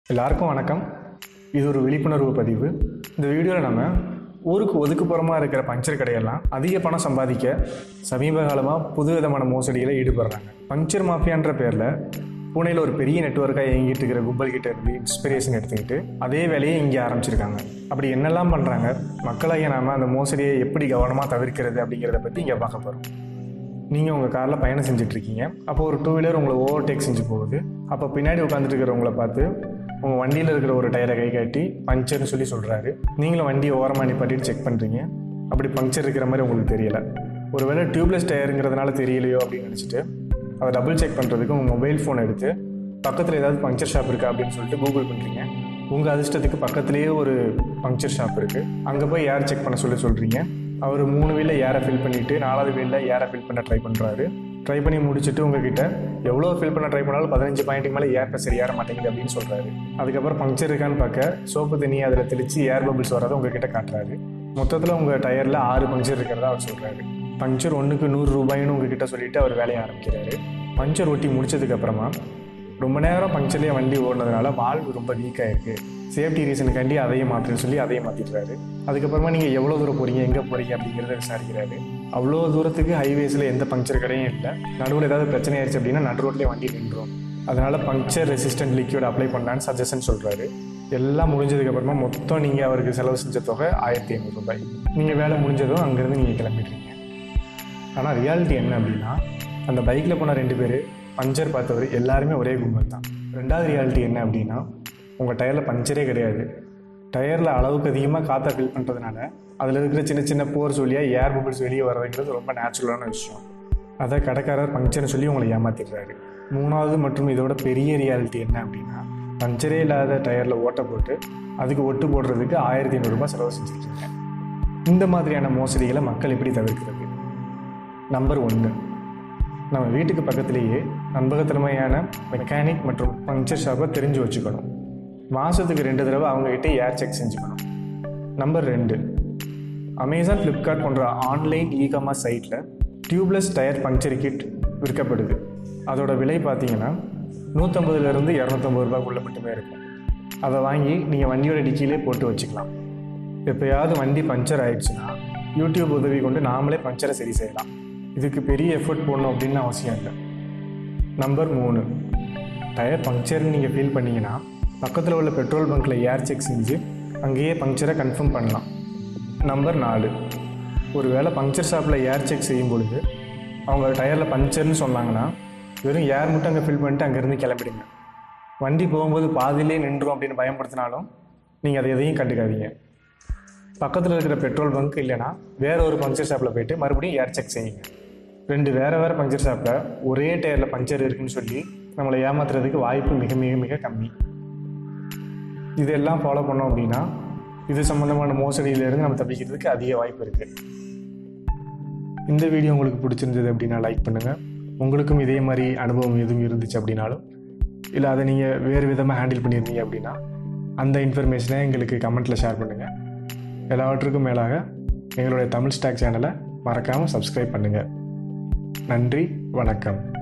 எல்லாருக்கும் வணக்கம் இது ஒரு விழிப்புணர்வு பதிவு இந்த வீடியோவில் நம்ம ஊருக்கு ஒதுக்குப்புறமா இருக்கிற பஞ்சர் கடையெல்லாம் அதிக பணம் சம்பாதிக்க சமீப காலமாக புது விதமான மோசடிகளை ஈடுபடுறாங்க பஞ்சர் மாஃபியான்ற பேரில் பூனேயில் ஒரு பெரிய நெட்ஒர்க்காக இயங்கிட்டு இருக்கிற கும்பல் கிட்ட இருந்து இன்ஸ்பிரேஷன் எடுத்துக்கிட்டு அதே வேலையை இங்கே ஆரம்பிச்சிருக்காங்க அப்படி என்னெல்லாம் பண்ணுறாங்க மக்களாகிய நாம அந்த மோசடியை எப்படி கவனமாக தவிர்க்கிறது அப்படிங்கிறத பற்றி இங்கே பார்க்க போகிறோம் நீங்கள் உங்கள் காரில் பயணம் செஞ்சுட்டு இருக்கீங்க அப்போ ஒரு டூ வீலர் உங்களை ஓவர்டேக் செஞ்சு போகுது அப்போ பின்னாடி உட்காந்துட்டு இருக்கிறவங்கள பார்த்து உங்கள் வண்டியில் இருக்கிற ஒரு டயரை கை காட்டி பஞ்சர்னு சொல்லி சொல்கிறாரு நீங்களும் வண்டியை ஓரமாக நிப்பாட்டிட்டு செக் பண்ணுறீங்க அப்படி பஞ்சர் இருக்கிற மாதிரி உங்களுக்கு தெரியல ஒருவேளை டியூப்லெஸ் டயருங்கிறதுனால தெரியலையோ அப்படின்னு நினச்சிட்டு அதை டபுள் செக் பண்ணுறதுக்கு உங்கள் மொபைல் ஃபோன் எடுத்து பக்கத்தில் ஏதாவது பஞ்சர் ஷாப் இருக்கா அப்படின்னு சொல்லிட்டு கூகுள் பண்ணுறீங்க உங்கள் அதிர்ஷ்டத்துக்கு பக்கத்துலேயே ஒரு பங்க்சர் ஷாப் இருக்குது அங்கே போய் ஏர் செக் பண்ண சொல்லி சொல்கிறீங்க அவர் மூணு வீலில் ஏரை ஃபில் பண்ணிவிட்டு நாலாவது வீலில் ஏரை ஃபில் பண்ண ட்ரை பண்ணுறாரு ட்ரை பண்ணி முடிச்சுட்டு உங்ககிட்ட எவ்வளோ ஃபில் பண்ண ட்ரை பண்ணாலும் பதினஞ்சு பாயிண்ட்டுக்கு மேலே ஏர் ப்ரெஷர் ஏற மாட்டேங்குது அப்படின்னு சொல்கிறாரு அதுக்கப்புறம் பங்க்சர் இருக்கான்னு பார்க்க சோப்பு தண்ணி அதில் தெளித்து ஏர் பபிள்ஸ் வரதை உங்ககிட்ட காட்டுறாரு மொத்தத்தில் உங்கள் டயரில் ஆறு பங்க்சர் இருக்கிறதா அவர் சொல்கிறாரு பஞ்சர் ஒன்றுக்கு நூறு ரூபாய்னு உங்ககிட்ட சொல்லிட்டு அவர் வேலையை ஆரம்பிக்கிறாரு பஞ்சர் ஒட்டி முடிச்சதுக்கப்புறமா ரொம்ப நேரம் பங்க்சர்லேயே வண்டி ஓடினதுனால வால்வு ரொம்ப வீக் ஆயிருக்கு சேஃப்டி ரீசனுக்காண்டி அதையும் மாற்றுன்னு சொல்லி அதையும் மாற்றிடுறாரு அதுக்கப்புறமா நீங்கள் எவ்வளோ தூரம் போகிறீங்க எங்கே போகிறீங்க அப்படிங்கிறத விசாரிக்கிறாரு அவ்வளோ தூரத்துக்கு ஹைவேஸில் எந்த பங்க்சர் கடையும் இல்லை நடுவில் ஏதாவது பிரச்சனை ஆயிடுச்சு அப்படின்னா நடு ரோட்லேயே வண்டி நின்றோம் அதனால் பங்க்சர் ரெசிஸ்டன்ட் லிக்விட் அப்ளை பண்ணலான்னு சஜஷன் சொல்கிறாரு எல்லாம் முடிஞ்சதுக்கப்புறமா மொத்தம் நீங்கள் அவருக்கு செலவு செஞ்ச தொகை ஆயிரத்தி ஐநூறு ரூபாய் நீங்கள் வேலை முடிஞ்சதும் அங்கேருந்து நீங்கள் கிளம்பிடுறீங்க ஆனால் ரியாலிட்டி என்ன அப்படின்னா அந்த பைக்கில் போன ரெண்டு பேர் பஞ்சர் பார்த்தவர் எல்லாருமே ஒரே கும்பல் தான் ரெண்டாவது ரியாலிட்டி என்ன அப்படின்னா உங்கள் டயரில் பஞ்சரே கிடையாது டயரில் அளவுக்கு அதிகமாக காற்றை ஃபில் பண்ணுறதுனால அதில் இருக்கிற சின்ன சின்ன போர்ஸ் வழியாக ஏர் பபிள்ஸ் வெளியே வர்றதுங்கிறது ரொம்ப நேச்சுரலான விஷயம் அதை கடைக்காரர் பஞ்சர்னு சொல்லி உங்களை ஏமாத்திடுறாரு மூணாவது மற்றும் இதோட பெரிய ரியாலிட்டி என்ன அப்படின்னா பஞ்சரே இல்லாத டயரில் ஓட்டை போட்டு அதுக்கு ஒட்டு போடுறதுக்கு ஆயிரத்தி ஐநூறுரூபா செலவு செஞ்சுருக்கீங்க இந்த மாதிரியான மோசடிகளை மக்கள் எப்படி தவிர்க்கிறது நம்பர் ஒன்று நம்ம வீட்டுக்கு பக்கத்துலேயே நம்பகத்தன்மையான மெக்கானிக் மற்றும் பங்க்சர் ஷாப்பை தெரிஞ்சு வச்சுக்கணும் மாதத்துக்கு ரெண்டு தடவை அவங்ககிட்ட ஏர் செக் செஞ்சுக்கணும் நம்பர் ரெண்டு அமேசான் ஃப்ளிப்கார்ட் போன்ற ஆன்லைன் இ காமர்ஸ் சைட்டில் டியூப்லெஸ் டயர் பங்க்சர் கிட் விற்கப்படுது அதோட விலை பார்த்தீங்கன்னா நூற்றம்பதுலேருந்து இரநூத்தம்பது ரூபாய்க்குள்ள மட்டுமே இருக்கும் அதை வாங்கி நீங்கள் வண்டியோட டிக்கிலே போட்டு வச்சுக்கலாம் எப்போயாவது வண்டி பஞ்சர் ஆயிடுச்சுன்னா யூடியூப் உதவி கொண்டு நாமளே பஞ்சரை சரி செய்யலாம் இதுக்கு பெரிய எஃபர்ட் போடணும் அப்படின்னு அவசியம் இல்லை நம்பர் மூணு டயர் பங்க்சர்னு நீங்கள் ஃபீல் பண்ணீங்கன்னா பக்கத்தில் உள்ள பெட்ரோல் பங்க்கில் ஏர் செக் செஞ்சு அங்கேயே பங்க்சரை கன்ஃபார்ம் பண்ணலாம் நம்பர் நாலு ஒரு வேளை பங்க்சர் ஷாப்பில் ஏர் செக் செய்யும் பொழுது அவங்க டயரில் பஞ்சர்னு சொன்னாங்கன்னா வெறும் ஏர் மட்டும் அங்கே ஃபில் பண்ணிட்டு அங்கேருந்து கிளம்பிடுங்க வண்டி போகும்போது பாதியிலே நின்றும் அப்படின்னு பயன்படுத்தினாலும் நீங்கள் அதை எதையும் கண்டுக்காதீங்க பக்கத்தில் இருக்கிற பெட்ரோல் பங்க் இல்லைன்னா வேற ஒரு பங்க்சர் ஷாப்பில் போயிட்டு மறுபடியும் ஏர் செக் செய்யுங்க ரெண்டு வேறு வேறு பங்க்சர் ஷாப்பில் ஒரே டயரில் பஞ்சர் இருக்குன்னு சொல்லி நம்மளை ஏமாத்துறதுக்கு வாய்ப்பு மிக மிக மிக கம்மி இதெல்லாம் ஃபாலோ பண்ணோம் அப்படின்னா இது சம்மந்தமான மோசடியிலேருந்து நம்ம தப்பிக்கிறதுக்கு அதிக வாய்ப்பு இருக்குது இந்த வீடியோ உங்களுக்கு பிடிச்சிருந்தது அப்படின்னா லைக் பண்ணுங்கள் உங்களுக்கும் இதே மாதிரி அனுபவம் எதுவும் இருந்துச்சு அப்படின்னாலும் இல்லை அதை நீங்கள் வேறு விதமாக ஹேண்டில் பண்ணியிருந்தீங்க அப்படின்னா அந்த இன்ஃபர்மேஷனை எங்களுக்கு கமெண்ட்டில் ஷேர் பண்ணுங்கள் எல்லாவற்றுக்கும் மேலாக எங்களுடைய தமிழ் ஸ்டாக் சேனலை மறக்காமல் சப்ஸ்கிரைப் பண்ணுங்கள் நன்றி வணக்கம்